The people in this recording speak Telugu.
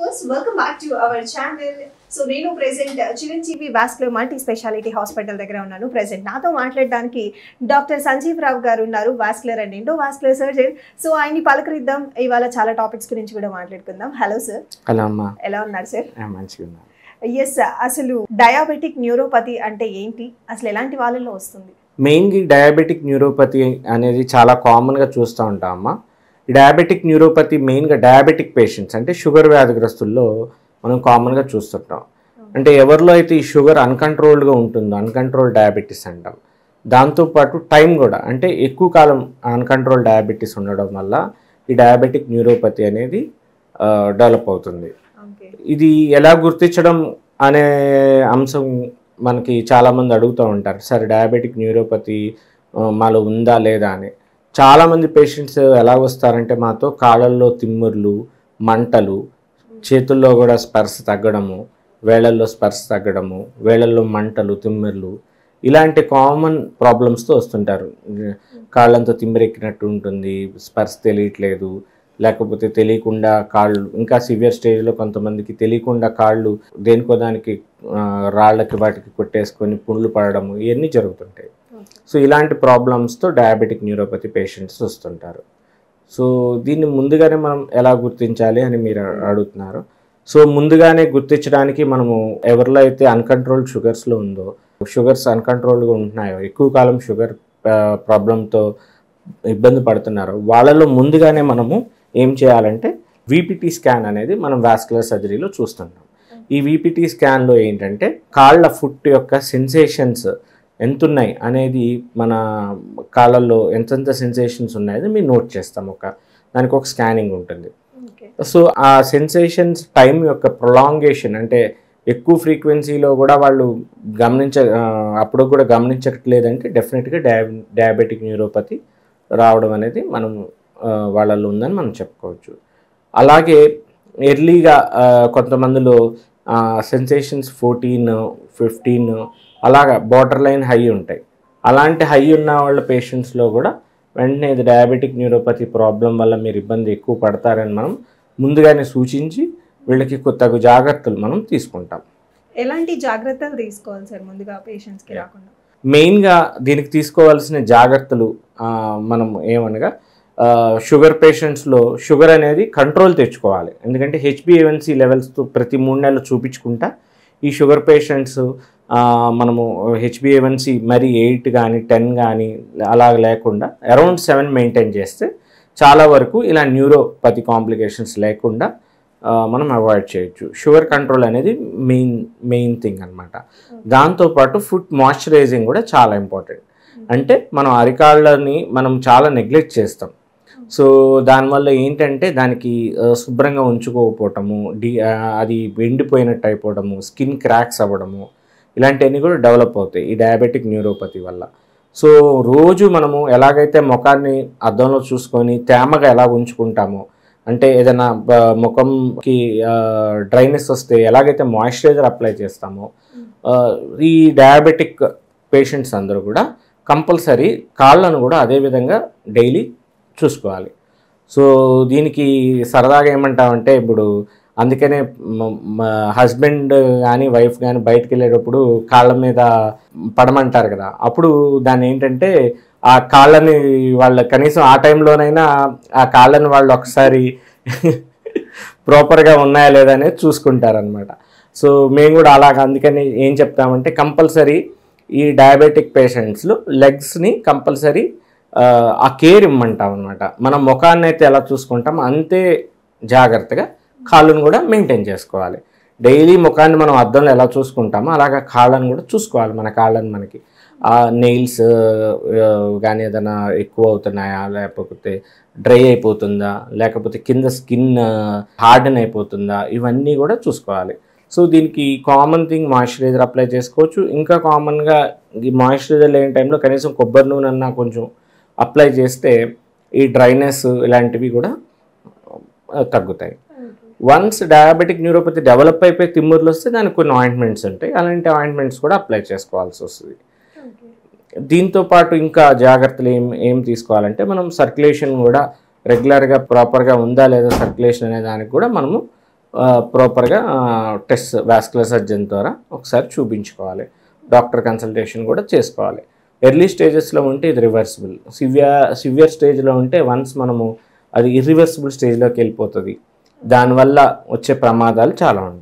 viewers welcome back to our channel so నేను present Chiranjeevi vascular multi speciality hospital దగ్గర ఉన్నాను ప్రెసెంట్ నాతో మాట్లాడడానికి డాక్టర్ సంజీవ్ రావు గారు ఉన్నారు vascular and endovascular surgeon so ఆయన్ని పలకరిద్దాం ఇవాళ చాలా టాపిక్స్ గురించి కూడా మాట్లాడుకుందాం హలో సార్ హలో అమ్మా ఎలా ఉన్నారు సార్ ఆ, మంచిగా ఉన్నా ఎస్ అసలు డయాబెటిక్ న్యూరోపతి అంటే ఏంటి అసలు ఎలాంటి వాళ్ళలో వస్తుంది మెయిన్గా ఈ డయాబెటిక్ న్యూరోపతి అనేది చాలా కామన్గా చూస్తూ ఉంటాం అమ్మా ఈ డయాబెటిక్ న్యూరోపతి మెయిన్గా డయాబెటిక్ పేషెంట్స్ అంటే షుగర్ వ్యాధిగ్రస్తుల్లో మనం కామన్గా చూస్తుంటాం అంటే ఎవరిలో అయితే ఈ షుగర్ అన్కంట్రోల్డ్గా ఉంటుందో అన్కంట్రోల్ డయాబెటీస్ అంటాం దాంతోపాటు టైం కూడా అంటే ఎక్కువ కాలం అన్కంట్రోల్ డయాబెటీస్ ఉండడం వల్ల ఈ డయాబెటిక్ న్యూరోపతి అనేది డెవలప్ అవుతుంది ఓకే ఇది ఎలా గుర్తించడం అనే అంశం మనకి చాలామంది అడుగుతూ ఉంటారు సార్ డయాబెటిక్ న్యూరోపతి ఆ, మాలో ఉందా లేదా అని చాలామంది పేషెంట్స్ ఎలా వస్తారంటే మాతో కాళ్ళల్లో తిమ్ముర్లు మంటలు చేతుల్లో కూడా స్పర్శ తగ్గడము వేళల్లో స్పర్శ తగ్గడము వేళల్లో మంటలు తిమ్మిర్లు ఇలాంటి కామన్ ప్రాబ్లమ్స్తో వస్తుంటారు కాళ్ళంతా తిమ్మిరెక్కినట్టు ఉంటుంది స్పర్శ తెలియట్లేదు లేకపోతే తెలియకుండా కాళ్ళు ఇంకా సివియర్ స్టేజ్లో కొంతమందికి తెలియకుండా కాళ్ళు దేనికో దానికి ఆ, రాళ్ళకి వాటికి కొట్టేసుకొని పుండ్లు పడడము ఇవన్నీ జరుగుతుంటాయి సో ఇలాంటి ప్రాబ్లమ్స్తో డయాబెటిక్ న్యూరోపతి పేషెంట్స్ వస్తుంటారు సో దీన్ని ముందుగానే మనం ఎలా గుర్తించాలి అని మీరు అడుగుతున్నారు సో ముందుగానే గుర్తించడానికి మనము ఎవరిలో అయితే అన్కంట్రోల్డ్ షుగర్స్లో ఉందో షుగర్స్ అన్కంట్రోల్డ్గా ఉంటున్నాయో ఎక్కువ కాలం షుగర్ ప్రాబ్లంతో ఇబ్బంది పడుతున్నారో వాళ్ళలో ముందుగానే మనము ఏం చేయాలంటే వీపీటీ స్కాన్ అనేది మనం వాస్కులర్ సర్జరీలో చూస్తున్నాం ఈ వీపీటీ స్కాన్లో ఏంటంటే కాళ్ళ ఫుట్ యొక్క సెన్సేషన్స్ ఎంతున్నాయి అనేది మన కాళ్ళల్లో ఎంతెంత సెన్సేషన్స్ ఉన్నాయని మేము నోట్ చేస్తాం ఒక దానికి ఒక స్కానింగ్ ఉంటుంది ఓకే సో ఆ సెన్సేషన్స్ టైం యొక్క ప్రొలాంగేషన్ అంటే ఎక్కువ ఫ్రీక్వెన్సీలో కూడా వాళ్ళు గమనించ ఆ, అప్పుడు కూడా గమనించట్లేదంటే డెఫినెట్గా డయా డయాబెటిక్ న్యూరోపతి రావడం అనేది మనం ఆ, వాళ్ళల్లో ఉందని మనం చెప్పుకోవచ్చు అలాగే ఎర్లీగా ఆ, కొంతమందిలో సెన్సేషన్స్ ఫోర్టీన్ ఫిఫ్టీన్ అలాగా బార్డర్ లైన్ హై ఉంటాయి అలాంటి హై ఉన్న వాళ్ళ పేషెంట్స్లో కూడా వెంటనే ఇది డయాబెటిక్ న్యూరోపతి ప్రాబ్లం వల్ల మీరు ఇబ్బంది ఎక్కువ పడతారని మనం ముందుగానే సూచించి వీళ్ళకి కొ- తగు జాగ్రత్తలు మనం తీసుకుంటాం ఎలాంటి జాగ్రత్తలు తీసుకోవాలి సార్ ముందుగా పేషెంట్స్ కి రాకుండా మెయిన్గా దీనికి తీసుకోవాల్సిన జాగ్రత్తలు ఆ, మనం ఏమనగా ఆ, షుగర్ పేషెంట్స్లో షుగర్ అనేది కంట్రోల్ తెచ్చుకోవాలి ఎందుకంటే హెచ్బిఏవన్సీ లెవెల్స్తో ప్రతి మూడు నెలలు చూపించుకుంటా ఈ షుగర్ పేషెంట్స్ ఆ, మనము హెచ్బిఏవన్సీ మరి ఎయిట్ కానీ టెన్ కానీ అలా లేకుండా అరౌండ్ సెవెన్ మెయింటైన్ చేస్తే చాలా వరకు ఇలా న్యూరోపతి కాంప్లికేషన్స్ లేకుండా ఆ, మనం అవాయిడ్ చేయొచ్చు షుగర్ కంట్రోల్ అనేది మెయిన్ మెయిన్ థింగ్ అనమాట దాంతోపాటు ఫుడ్ మాయిశ్చరైజింగ్ కూడా చాలా ఇంపార్టెంట్ అంటే మనం అరికాళ్ళని మనం చాలా నెగ్లెక్ట్ చేస్తాం సో దానివల్ల ఏంటంటే దానికి ఆ, శుభ్రంగా ఉంచుకోకపోవటము డి ఆ, అది ఎండిపోయినట్టు అయిపోవడము స్కిన్ క్రాక్స్ అవ్వడము ఇలాంటివన్నీ కూడా డెవలప్ అవుతాయి ఈ డయాబెటిక్ న్యూరోపతి వల్ల సో రోజు మనము ఎలాగైతే ముఖాన్ని అద్దంలో చూసుకొని తేమగా ఎలా ఉంచుకుంటామో అంటే ఏదైనా బ- ముఖంకి డ్రైనెస్ వస్తే ఎలాగైతే మాయిశ్చరైజర్ అప్లై చేస్తామో ఆ, ఈ డయాబెటిక్ పేషెంట్స్ అందరూ కూడా కంపల్సరీ కాళ్ళను కూడా అదే విధంగా డైలీ చూసుకోవాలి సో దీనికి సరదాగా ఏమంటామంటే ఇప్పుడు అందుకనే హస్బెండ్ కానీ వైఫ్ కానీ బయటకు వెళ్ళేటప్పుడు కాళ్ళ మీద పడమంటారు కదా అప్పుడు దాన్ని ఏంటంటే ఆ కాళ్ళని వాళ్ళ కనీసం ఆ టైంలోనైనా ఆ కాళ్ళని వాళ్ళు ఒకసారి ప్రాపర్గా ఉన్నాయా లేదా అనేది చూసుకుంటారనమాట సో మేము కూడా అలాగ అందుకని ఏం చెప్తామంటే కంపల్సరీ ఈ డయాబెటిక్ పేషెంట్స్లో లెగ్స్ని కంపల్సరీ ఆ కేర్ ఇమ్మంటాం అనమాట మనం ముఖాన్ని అయితే ఎలా చూసుకుంటామో అంతే జాగ్రత్తగా కాళ్ళను కూడా మెయింటైన్ చేసుకోవాలి డైలీ ముఖాన్ని మనం అద్దంలో ఎలా చూసుకుంటామో అలాగా కాళ్ళను కూడా చూసుకోవాలి మన కాళ్ళని మనకి ఆ నెయిల్స్ కానీ ఏదైనా ఎక్కువ అవుతున్నాయా లేకపోతే డ్రై అయిపోతుందా లేకపోతే కింద స్కిన్ హార్డెన్ అయిపోతుందా ఇవన్నీ కూడా చూసుకోవాలి సో దీనికి కామన్ థింగ్ మాయిశ్చరైజర్ అప్లై చేసుకోవచ్చు ఇంకా కామన్గా ఈ మాయిశ్చరైజర్ లేని టైంలో కనీసం కొబ్బరి నూనె అన్నా కొంచెం అప్లై చేస్తే ఈ డ్రైనెస్ ఇలాంటివి కూడా ఆ, తగ్గుతాయి వన్స్ డయాబెటిక్ న్యూరోపతి డెవలప్ అయిపోయి తిమ్ముర్లు వస్తే దానికి కొన్ని ఆయింట్మెంట్స్ ఉంటాయి అలాంటి ఆయింట్మెంట్స్ కూడా అప్లై చేసుకోవాల్సి వస్తుంది దీంతో పాటు ఇంకా జాగ్రత్తలు ఏం ఏం తీసుకోవాలంటే మనం సర్క్యులేషన్ కూడా రెగ్యులర్గా ప్రాపర్గా ఉందా లేదా సర్క్యులేషన్ అనే దానికి కూడా మనము ప్రాపర్గా టెస్ట్ వాస్కులర్ సర్జన్ ద్వారా ఒకసారి చూపించుకోవాలి డాక్టర్ కన్సల్టేషన్ కూడా చేసుకోవాలి ఎర్లీ స్టేజెస్లో ఉంటే ఇది రివర్సిబుల్ సివియర్ సివియర్ స్టేజ్లో ఉంటే వన్స్ మనము అది ఇర్రివర్సిబుల్ స్టేజ్లోకి వెళ్ళిపోతుంది దానివల్ల వచ్చే ప్రమాదాలు చాలా ఉంటాయి